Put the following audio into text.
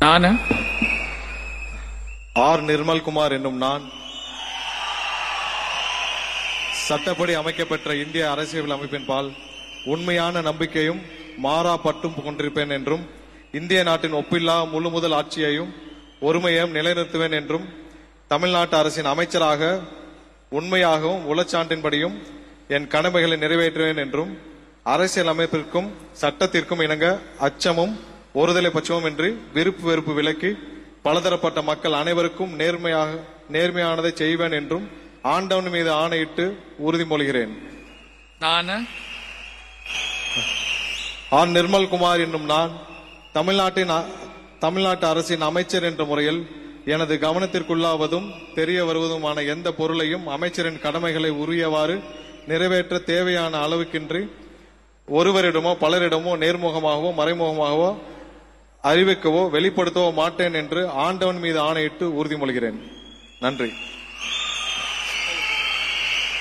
நானு ஆர் நிர்மல்குமார் என்னும் நான் சட்டப்படி அமைக்கப்பெற்ற இந்திய அரசியல் அமைப்பின் பால் உண்மையான நம்பிக்கையும் மாறா பட்டும் கொண்டிருப்பேன் என்றும் இந்திய நாட்டின் ஒப்பில்லா முழு முதல் ஆட்சியையும் ஒருமையையும் நிலைநிறுத்துவேன் என்றும் தமிழ்நாட்டு அரசின் அமைச்சராக உண்மையாகவும் உளச்சான்றின்படியும் என் கடமைகளை நிறைவேற்றுவேன் என்றும் அரசியல் அமைப்பிற்கும் சட்டத்திற்கும் இணங்க அச்சமும் ஒருதலை பட்சமும் இன்றி விருப்பு வெறுப்பு விலக்கி பலதரப்பட்ட மக்கள் அனைவருக்கும் நேர்மையாக நேர்மையானதை செய்வேன் என்றும் ஆண்டவன் மீது ஆணையிட்டு உறுதிமொழிகிறேன் நானு ஆர் நிர்மல்குமார் என்னும் நான் தமிழ்நாட்டின் அ- தமிழ்நாட்டு அரசின் அமைச்சர் என்ற முறையில் எனது கவனத்திற்குள்ளாவதும் தெரிய வருவதுமான எந்த பொருளையும் அமைச்சரின் கடமைகளை உரியவாறு நிறைவேற்ற தேவையான அளவுக்கின்றி ஒருவரிடமோ பலரிடமோ நேர்முகமாகவோ மறைமுகமாகவோ அறிவிக்கவோ வெளிப்படுத்தவோ மாட்டேன் என்று ஆண்டவன் மீது ஆணையிட்டு உறுதிமொழிகிறேன் நன்றி